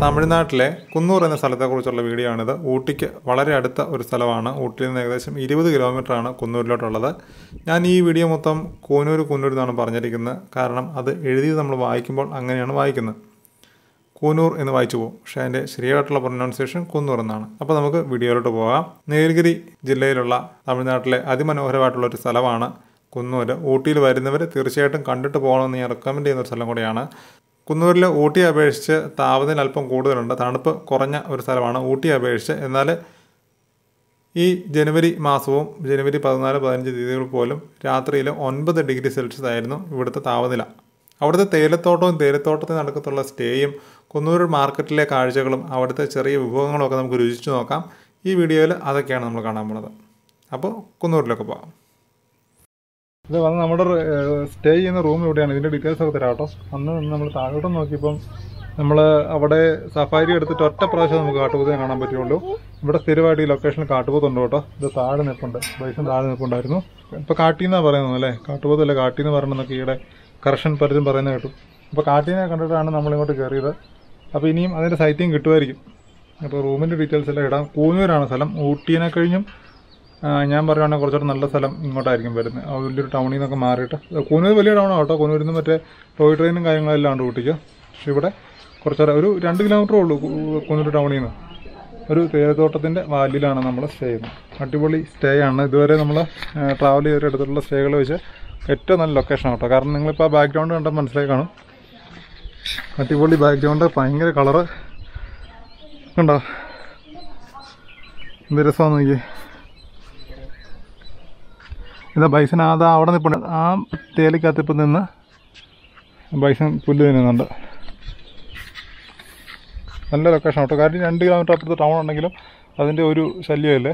തമിഴ്നാട്ടിലെ കുന്നൂർ എന്ന സ്ഥലത്തെക്കുറിച്ചുള്ള വീഡിയോ ആണിത് ഊട്ടിക്ക് വളരെ അടുത്ത ഒരു സ്ഥലമാണ് ഊട്ടിയിൽ നിന്ന് ഏകദേശം ഇരുപത് കിലോമീറ്ററാണ് കുന്നൂരിലോട്ടുള്ളത് ഞാൻ ഈ വീഡിയോ മൊത്തം കൂനൂർ കുന്നൂർ എന്നാണ് പറഞ്ഞിരിക്കുന്നത് കാരണം അത് എഴുതി നമ്മൾ വായിക്കുമ്പോൾ അങ്ങനെയാണ് വായിക്കുന്നത് കൂനൂർ എന്ന് വായിച്ചു പോകും പക്ഷേ അതിൻ്റെ ശരിയായിട്ടുള്ള പ്രൊനൗൺസിയേഷൻ കുന്നൂർ എന്നാണ് അപ്പോൾ നമുക്ക് വീഡിയോയിലോട്ട് പോകാം നീലഗിരി ജില്ലയിലുള്ള തമിഴ്നാട്ടിലെ അതിമനോഹരമായിട്ടുള്ള ഒരു സ്ഥലമാണ് കുന്നൂർ ഊട്ടിയിൽ വരുന്നവർ തീർച്ചയായിട്ടും കണ്ടിട്ട് പോകണമെന്ന് ഞാൻ റെക്കമെൻഡ് ചെയ്യുന്ന ഒരു സ്ഥലം കൂടിയാണ് കുന്നൂരിൽ ഊട്ടിയെ അപേക്ഷിച്ച് താപനില അല്പം കൂടുതലുണ്ട് തണുപ്പ് കുറഞ്ഞ ഒരു സ്ഥലമാണ് ഊട്ടിയെ അപേക്ഷിച്ച് എന്നാൽ ഈ ജനുവരി മാസവും ജനുവരി പതിനാല് പതിനഞ്ച് തീയതികൾ പോലും രാത്രിയിൽ ഒൻപത് ഡിഗ്രി സെൽഷ്യസ് ആയിരുന്നു ഇവിടുത്തെ താപനില അവിടുത്തെ തേയിലത്തോട്ടവും തേയിലത്തോട്ടത്തിൽ നടക്കത്തുള്ള സ്റ്റേയും കുന്നൂർ മാർക്കറ്റിലെ കാഴ്ചകളും അവിടുത്തെ ചെറിയ വിഭവങ്ങളും ഒക്കെ നമുക്ക് രുചിച്ചു നോക്കാം ഈ വീഡിയോയിൽ അതൊക്കെയാണ് നമ്മൾ കാണാൻ പോണത് അപ്പോൾ കുന്നൂരിലൊക്കെ പോകാം ഇത് വന്ന് നമ്മുടെ സ്റ്റേ ചെയ്യുന്ന റൂം ഇവിടെയാണ് ഇതിൻ്റെ ഡീറ്റെയിൽസ് ഒക്കെ തരാം കേട്ടോ അന്ന് നമ്മൾ താഴോട്ട് നോക്കിയപ്പം നമ്മൾ അവിടെ സഫാരി എടുത്തിട്ട് ഒറ്റ പ്രാവശ്യം നമുക്ക് കാട്ടുപോത്തിനെ കാണാൻ പറ്റുള്ളൂ ഇവിടെ സ്ഥിരമായിട്ട് ഈ ലൊക്കേഷനിൽ കാട്ടുപോത്തുണ്ട് കേട്ടോ ഇത് താഴെ നിൽപ്പുണ്ട് ബൈസൺ താഴെ നിൽപ്പുണ്ടായിരുന്നു ഇപ്പോൾ കാട്ടീന്നാണ് പറയുന്നത് അല്ലേ കാട്ടുപോത്തല്ല കാട്ടീന്ന് പറയണമെന്നൊക്കെ ഈയിടെ കറക്ഷൻ പലരും പറയുന്നത് കേട്ടു അപ്പോൾ കാട്ടീനെ കണ്ടിട്ടാണ് നമ്മളിങ്ങോട്ട് കയറിയത് അപ്പോൾ ഇനിയും അതിൻ്റെ സൈറ്റിങ് കിട്ടുമായിരിക്കും അപ്പോൾ റൂമിൻ്റെ ഡീറ്റെയിൽസ് എല്ലാം ഇടാം കൂനൂരാണ് സ്ഥലം ഊട്ടീനെ കഴിഞ്ഞും ആ, ഞാൻ പറയുകയാണെങ്കിൽ കുറച്ചുകൂടെ നല്ല സ്ഥലം ഇങ്ങോട്ടായിരിക്കും വരുന്നത് ആ വലിയൊരു ടൗണിൽ നിന്നൊക്കെ മാറിയിട്ട് കൂനൂർ വലിയ ടൗണാണ് കേട്ടോ കൂനൂരിൽ നിന്ന് മറ്റേ ടോയ് ട്രെയിനും കാര്യങ്ങളെല്ലാം ഉണ്ട് ഊട്ടിക്ക് പക്ഷേ ഇവിടെ കുറച്ചേറെ ഒരു രണ്ട് കിലോമീറ്ററേ ഉള്ളൂ കൂ- കൂനൂർ ടൗണിൽ നിന്ന് ഒരു തേയിലത്തോട്ടത്തിൻ്റെ വാലിലാണ് നമ്മൾ സ്റ്റേ ചെയ്യുന്നത് അടിപൊളി സ്റ്റേ ആണ് ഇതുവരെ നമ്മൾ ട്രാവൽ ചെയ്തിട്ട് എടുത്തിട്ടുള്ള സ്റ്റേകൾ വെച്ച് ഏറ്റവും നല്ല ലൊക്കേഷൻ കേട്ടോ കാരണം നിങ്ങളിപ്പോൾ ആ ബാക്ക്ഗ്രൗണ്ട് കണ്ടാൽ മനസ്സിലായി കാണും അടിപൊളി ബാക്ക്ഗ്രൗണ്ട് ഭയങ്കര കളറ് കണ്ടോ എന്ത് രസമാണെന്ന് നോക്കിയേ ഇതാ ബൈസൺ അതാ അവിടെ നിൽപ്പുണ്ട് ആ തേലിക്കകത്ത് ഇപ്പം നിന്ന് ബൈസൺ പുല്ല് തിന്നുന്നുണ്ട് നല്ല ലൊക്കേഷൻ കേട്ടോ കാരണം രണ്ട് കിലോമീറ്റർ അപ്പുറത്ത് ടൗൺ ഉണ്ടെങ്കിലും അതിൻ്റെ ഒരു ശല്യമല്ലേ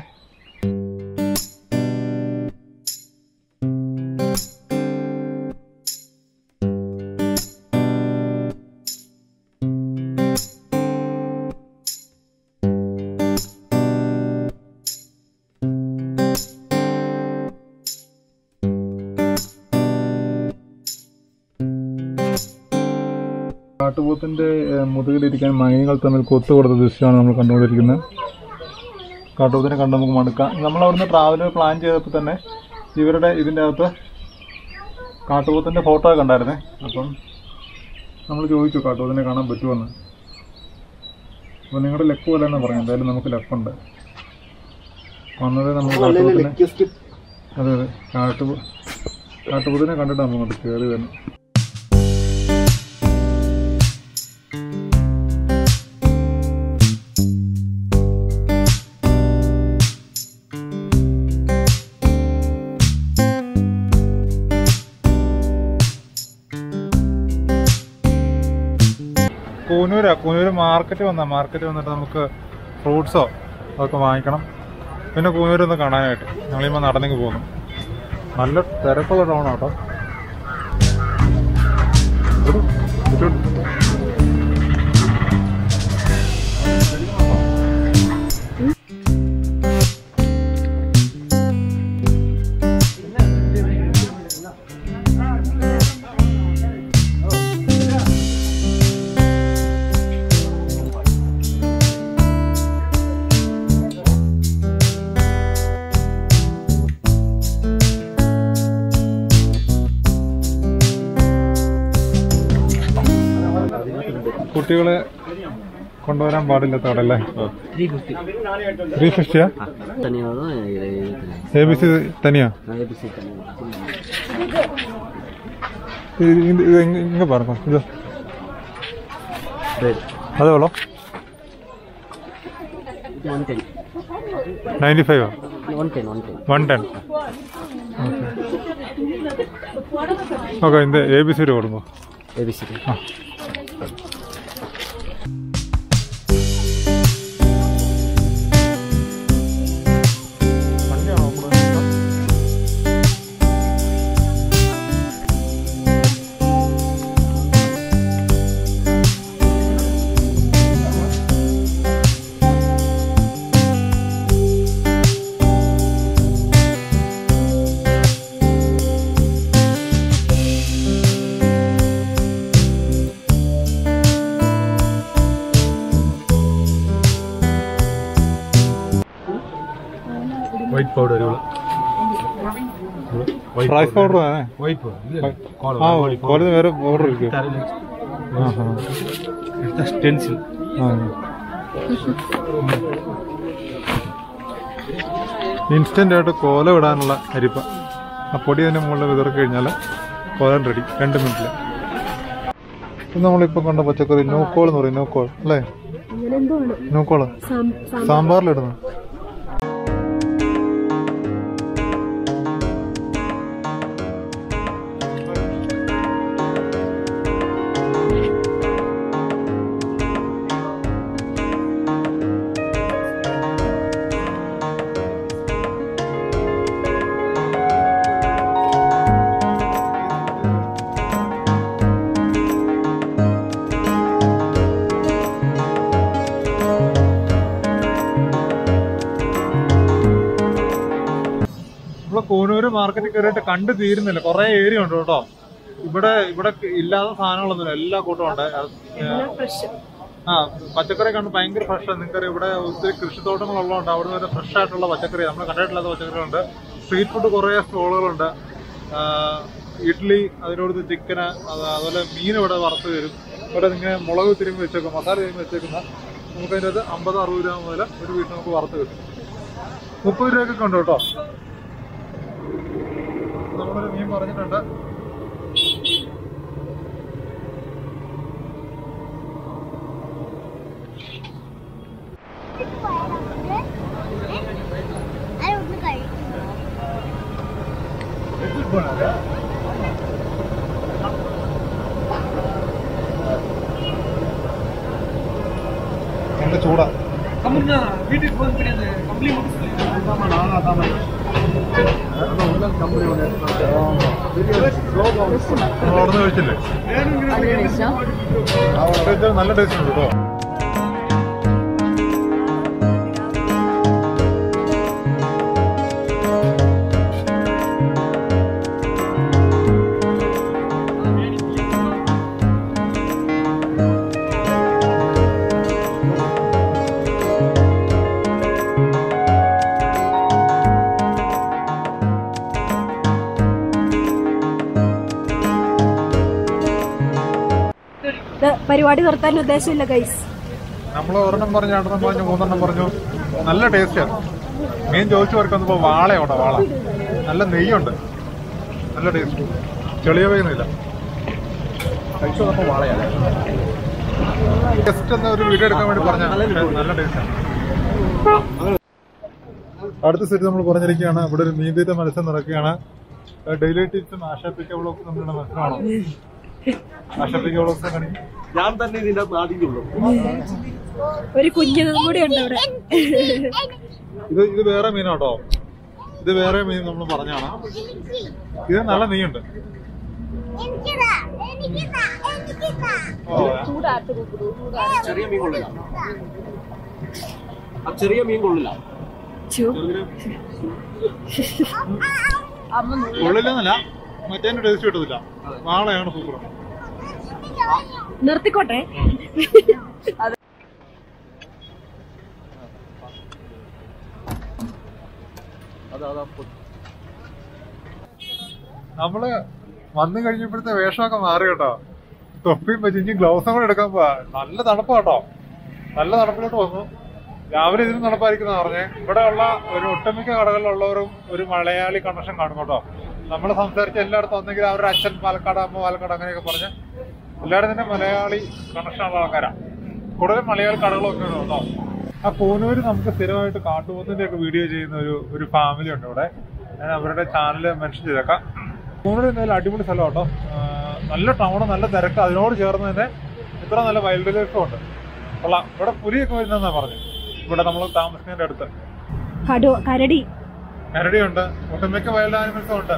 കാട്ടുപോത്തിന്റെ ഏഹ്, മുതുകിലിരിക്കാൻ മണികൾ തമ്മിൽ കൊത്തു കൊടുത്ത ദൃശ്യമാണ് നമ്മൾ കണ്ടുകൊണ്ടിരിക്കുന്നത് കാട്ടുപോത്തിനെ കണ്ട് നമുക്ക് മടുക്കാം നമ്മൾ അവിടുന്ന് ട്രാവൽ പ്ലാൻ ചെയ്തപ്പോൾ തന്നെ ഇവരുടെ ഇതിൻ്റെ അകത്ത് കാട്ടുപോത്തിന്റെ ഫോട്ടോ കണ്ടായിരുന്നേ അപ്പം നമ്മൾ ചോദിച്ചു കാട്ടുപോത്തിനെ കാണാൻ പറ്റുമെന്ന് അപ്പോൾ നിങ്ങളുടെ ലക്ക് പോലെ തന്നെ പറഞ്ഞു എന്തായാലും നമുക്ക് ലക്കുണ്ട് വന്നത് നമ്മൾ കാട്ടുപോത്തിനെ അതെ അതെ കാട്ടു കാട്ടുപോത്തിനെ കണ്ടിട്ട് നമ്മൾ ഇങ്ങോട്ട് കയറി തന്നെ കൂനൂരാ കൂനൂര് മാർക്കറ്റ് വന്ന മാർക്കറ്റ് വന്നിട്ട് നമുക്ക് ഫ്രൂട്ട്സോ അതൊക്കെ വാങ്ങിക്കണം പിന്നെ കൂനൂരൊന്ന് കാണാനായിട്ട് ഞങ്ങളിപ്പോൾ നടന്നെങ്കിൽ പോകുന്നു നല്ല തിരക്കുള്ള ടൗൺ ആട്ടോ ഒരു ഒരു കുട്ടികളെ കൊണ്ടുവരാൻ പാടില്ലാത്ത അവിടെ അല്ലേ ത്രീ ഫിഫ്റ്റി ത്രീ ഫിഫ്റ്റിയാ தனியாக தான் இது இது എ ബി സി തനിയാ ஏபிசி தனியாக ഇത് ഇത് ഇത് ഇങ്ങ- ഇങ്ങ പറഞ്ഞോ ഇത് ரெட் അത് എവ്വളോ one ten ninety five one ten one ten one ten okay இந்த ஏபிசிடி கொடுங்க ஏபிசி ആ റൈസ് പൗഡർ തന്നെ ವೈಟ್ ആ കോലത്ത് വേറെ പൗഡർ ഇരിക്കും ಸ್ಟೆನ್ಸಿಲ್ ഇൻസ്റ്റന്റ് ആയിട്ട് കോല വിടാനുള്ള അരിപ്പ ആ പൊടി അതിന്റെ മുകളിൽ വിതറി കഴിഞ്ഞാൽ കോലൻ റെഡി രണ്ട് മിനിറ്റിൽ ഇത് നമ്മളിപ്പോൾ കണ്ട പച്ചക്കറി നൂക്കോൾ എന്ന് പറയും നൂക്കോൾ അല്ലേ അങ്ങനെ എന്തോ ആണ് നൂക്കോള് സാം- സാം- സാമ്പാറിലിടുന്നു നമ്മള് കൂനൂര് മാർക്കറ്റിൽ കയറിയിട്ട് കണ്ടു തീരുന്നില്ല കുറെ ഏരിയ ഉണ്ട് കേട്ടോ ഇവിടെ ഇവിടെ ഇല്ലാത്ത സാധനങ്ങളൊന്നുമില്ല എല്ലാ കൂട്ടവും ഉണ്ട് എല്ലാം ഫ്രഷ് ആ പച്ചക്കറി കണ്ട് ഭയങ്കര ഫ്രഷാണ് നിങ്ങൾക്ക് ഇവിടെ ഒത്തിരി കൃഷിത്തോട്ടങ്ങളുള്ളതുകൊണ്ട് അവിടെ വരെ ഫ്രഷ് ആയിട്ടുള്ള പച്ചക്കറി നമ്മൾ കണ്ടിട്ടില്ലാത്ത പച്ചക്കറികളുണ്ട് സ്ട്രീറ്റ് ഫുഡ് കുറേ സ്റ്റോളുകളുണ്ട് ആ, ഇഡ്ഡലി അതിനോട് ചിക്കന് അതുപോലെ മീൻ ഇവിടെ വറുത്ത് തരും ഇവിടെ ഇങ്ങനെ മുളക് തിരുമ്പി വെച്ചേക്കും മസാല തിരുമ്പി വെച്ചേക്കുന്ന നമുക്ക് അതിൻ്റെ അത് അമ്പത് അറുപത് രൂപ മുതൽ ഒരു വീട്ടിൽ നമുക്ക് വറുത്ത് കിട്ടും മുപ്പത് രൂപയ്ക്കൊക്കെ ഉണ്ട് കേട്ടോ നമ്മളൊരു മീൻ പറഞ്ഞിട്ടുണ്ട് അതൊന്ന് കഴിക്കും നല്ല ചൂടാ നമ്മൾ അവിടെ നിന്ന് കഴിച്ചില്ലേ ഇത് നല്ല ടേസ്റ്റ് ഉണ്ട് കേട്ടോ ഇത് പരിപാടി നിർത്താൻ ഉദ്ദേശമില്ല ഗൈസ് നമ്മൾ ഒരെണ്ണം പറഞ്ഞു രണ്ടെണ്ണം പറഞ്ഞു മൂന്നെണ്ണം പറഞ്ഞു നല്ല ടേസ്റ്റാണ് മീൻ ചോദിച്ചവർക്ക് വന്നപ്പോൾ വാളയോട്ടോ വാള നല്ല നെയ്യുണ്ട് നല്ല ടേസ്റ്റ് ചെളിയ വയ്യുന്നില്ല കഴിച്ചു വന്നപ്പോൾ വാളയാണ് ജസ്റ്റ് എന്ന ഒരു വീഡിയോ എടുക്കാൻ വേണ്ടി പറഞ്ഞ നല്ല ടേസ്റ്റാണ് അടുത്ത സെറ്റ് നമ്മൾ പറഞ്ഞിരിക്കുകയാണ് ഇവിടെ ഒരു മീൻ തീറ്റ മത്സ്യം നടക്കുകയാണ് ഡെയിലി ടിപ്സും ആശാപ്പിക്ക വ്ളോഗ്സ് നമ്മളുടെ മത്സരമാണോ ആശാപ്പിക്ക വ്ളോഗ്സ് കാണിക്കും ഞാൻ തന്നെ ഇതിന്റെ അകത്ത് ആദ്യം ഉള്ളൂ ഒരു കുഞ്ഞിനും കൂടി ഉണ്ട് ഇവിടെ ഇത് ഇത് വേറെ മീനാട്ടോ ഇത് വേറെ മീൻ നമ്മൾ പറഞ്ഞാണ് ഇത് നല്ല നെയ്യുണ്ട് എനിക്കിതാ എനിക്കിതാ എനിക്കിതാ ഓ, ചെറിയ മീൻ കൊള്ളില്ല ആ ചെറിയ മീൻ കൊള്ളില്ല ചു. ഉള്ളിലെന്നല്ല മറ്റേ ടേസ്റ്റ് കിട്ടത്തില്ല വാളയാണ് സൂപ്പർ നിർത്തിക്കോട്ടെ അതാ അതാ നമ്മള് വന്നു കഴിഞ്ഞപ്പോഴത്തെ വേഷമൊക്കെ മാറി കേട്ടോ തൊപ്പിയും വെച്ച് ഇനി ഗ്ലൗസും കൂടെ എടുക്കാൻ പോവാ നല്ല തണുപ്പാ കേട്ടോ നല്ല തണുപ്പിലോട്ട് വന്നു രാവിലെ ഇതിന് തണുപ്പായിരിക്കുന്ന പറഞ്ഞേ ഇവിടെ ഉള്ള ഒരു ഒട്ടുമിക്ക കടകളിലുള്ളവരും ഒരു മലയാളി കണക്ഷൻ കാണും കേട്ടോ നമ്മൾ സംസാരിച്ച എല്ലായിടത്തും ഒന്നെങ്കിൽ അവരുടെ അച്ഛൻ പാലക്കാട് അമ്മ പാലക്കാട് അങ്ങനെയൊക്കെ പറഞ്ഞ് എല്ലായിടത്തും തന്നെ മലയാളി കണക്ഷൻ ഉള്ള ആൾക്കാരാ കൂടുതലും മലയാളി കടകളൊക്കെ ഉണ്ട് കേട്ടോ ആ കൂനൂര് നമുക്ക് സ്ഥിരമായിട്ട് കാട്ടുപോത്തിന്റെ ഒക്കെ വീഡിയോ ചെയ്യുന്ന ഒരു ഒരു ഫാമിലി ഉണ്ട് ഇവിടെ ഞാൻ അവരുടെ ചാനൽ മെൻഷൻ ചെയ്തേക്കാം കൂനൂർ എന്തായാലും അടിപൊളി സ്ഥലം കേട്ടോ ആ, നല്ല ടൗണ് നല്ല തിരക്ക് അതിനോട് ചേർന്ന് തന്നെ ഇത്ര നല്ല വൈൽഡ് ലൈഫും ഉണ്ട് കൊള്ളാം ഇവിടെ പുലിയൊക്കെ വരുന്നതെന്നാ പറഞ്ഞു ഇവിടെ നമ്മൾ താമസിക്കുന്നതിന്റെ അടുത്ത് കടു കരടി കരടിയുണ്ട് ഒട്ടുമിക്ക വൈൽഡ് ആനിമൽസും ഉണ്ട്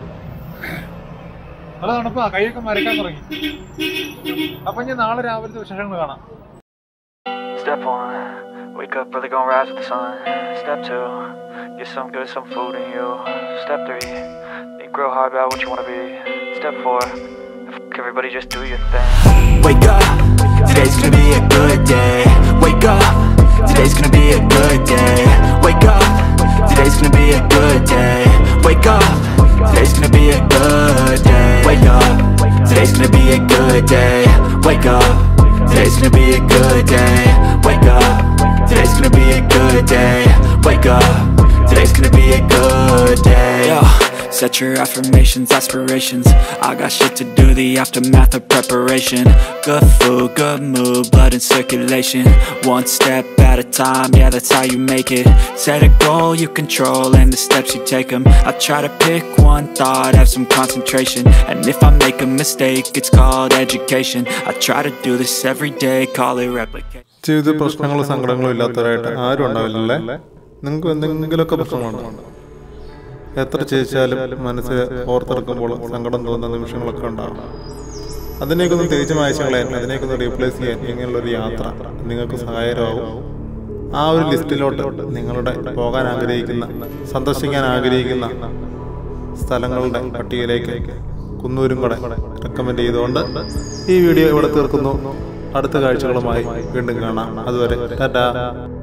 നല്ല തണുപ്പാ കൈയൊക്കെ മരക്കാൻ തുടങ്ങി അപ്പൊ ഇനി നാളെ രാവിലത്തെ വിശേഷങ്ങൾ കാണാം Step one, wake up early, gonna rise with the sun. Step two, get some good, some food in you. Step three, think real hard about what you wanna be. Step four, f- everybody just do your thing. Wake up, today's gonna be a good day. Wake up, today's gonna be a good day. Wake up, today's gonna be a good day. Wake up, Today's gonna be a good day. Wake up. Today's gonna be a good day. Wake up. Today's gonna be a good day. Wake up. Today's gonna be a good day. Wake up. Today's gonna be a good day. Yo, set your affirmations, aspirations. I got shit to do, the aftermath of preparation. Good food, good mood, blood in circulation. One step at a time, yeah, that's how you make it. Set a goal you control and the steps you take them. I try to pick one thought, have some concentration. And if I make a mistake, it's called education. I try to do this every day, call it replication. ജീവിതത്തിൽ പ്രശ്നങ്ങളും സങ്കടങ്ങളും ഇല്ലാത്തവരായിട്ട് ആരും ഉണ്ടാവില്ലല്ലേ നിങ്ങൾക്ക് എന്തെങ്കിലുമൊക്കെ പ്രശ്നമുണ്ടോ എത്ര ചേച്ചാലും മനസ്സിൽ ഓർത്തെടുക്കുമ്പോൾ സങ്കടം തോന്നുന്ന നിമിഷങ്ങളൊക്കെ ഉണ്ടാകും അതിനെയൊക്കെ ഒന്ന് തേച്ച് മായ്ച്ചു കളയാൻ അതിനെയൊക്കെ ഒന്ന് റീപ്ലേസ് ചെയ്യാൻ ഇങ്ങനെയുള്ളൊരു യാത്ര നിങ്ങൾക്ക് സഹായകരമാവും ആ ഒരു ലിസ്റ്റിലോട്ട് നിങ്ങളുടെ പോകാൻ ആഗ്രഹിക്കുന്ന സന്ദർശിക്കാൻ ആഗ്രഹിക്കുന്ന സ്ഥലങ്ങളുടെ പട്ടികയിലേക്ക് കുന്നൂരും കൂടെ റെക്കമെൻഡ് ചെയ്തുകൊണ്ട് ഈ വീഡിയോ ഇവിടെ തീർക്കുന്നു അടുത്ത കാഴ്ചകളുമായി വീണ്ടും കാണാം അതുവരെ ടാറ്റാ